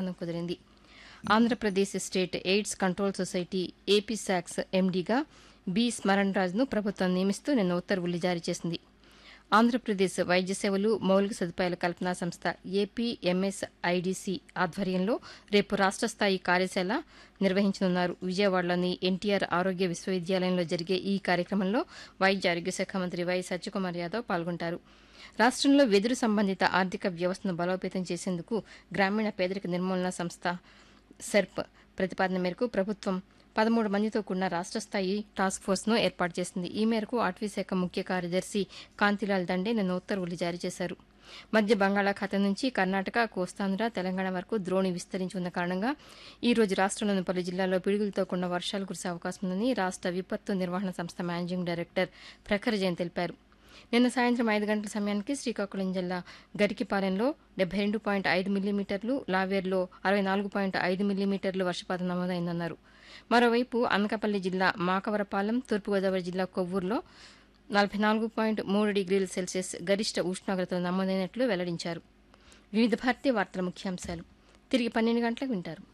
ఒప్పందం కుదిరింది Andhra Pradesh state AIDS control society AP శాక్స్ ఎండీగా బి స్మరణ్ రాజ్ను ప్రభుత్వం నియమిస్తూ నిన్న ఉత్తర్వులు జారీ చేసింది ఆంధ్రప్రదేశ్ వైద్య సేవలు మౌలిక సదుపాయాల కల్పనా సంస్థ ఏపీఎంఎస్ ఐడీసీ ఆధ్వర్యంలో రేపు రాష్ట స్థాయి కార్యశాల నిర్వహించనున్నారు విజయవాడలోని ఎన్టీఆర్ ఆరోగ్య విశ్వవిద్యాలయంలో జరిగే ఈ కార్యక్రమంలో వైద్య ఆరోగ్య శాఖ మంత్రి వై సత్యకుమార్ యాదవ్ పాల్గొంటారు రాష్టంలో వెదురు సంబంధిత ఆర్థిక వ్యవస్థను బలోపేతం చేసేందుకు గ్రామీణ పేదరిక నిర్మూలన సంస్థ సెర్ప్ ప్రతిపాదన మేరకు ప్రభుత్వం పదమూడు మందితో కూడిన రాష్ట స్థాయి టాస్క్ ఫోర్స్ను ఏర్పాటు చేసింది ఈ మేరకు అటవీశాఖ ముఖ్య కార్యదర్శి కాంతిలాల్ దండే నిన్న ఉత్తర్వులు జారీ చేశారు మధ్య బంగాళాఖాతం నుంచి కర్ణాటక కోస్తాంధ్ర తెలంగాణ వరకు ద్రోణి విస్తరించి ఉన్న కారణంగా ఈ రోజు రాష్టంలోని పలు జిల్లాల్లో పిడుగులతో కూడిన వర్షాలు కురిసే అవకాశం ఉందని రాష్ట విపత్తు నిర్వహణ సంస్థ మేనేజింగ్ డైరెక్టర్ ప్రఖర్ జైన్ తెలిపారు నిన్న సాయంత్రం ఐదు గంటల సమయానికి శ్రీకాకుళం జిల్లా గరికిపాలెంలో డెబ్బై రెండు పాయింట్ ఐదు మిల్లీమీటర్లు లావేర్లో అరవై నాలుగు పాయింట్ ఐదు మిల్లీమీటర్లు వర్షపాతం నమోదైందన్నారు మరోవైపు అనకాపల్లి జిల్లా మాకవరపాలెం తూర్పుగోదావరి జిల్లా కొవ్వూరులో నలభై నాలుగు పాయింట్ మూడు డిగ్రీల సెల్సియస్ గరిష్ట ఉష్ణోగ్రతలు నమోదైనట్లు వెల్లడించారు వివిధ భారతీయ వార్తల ముఖ్యాంశాలు తిరిగి పన్నెండు గంటలకు వింటారు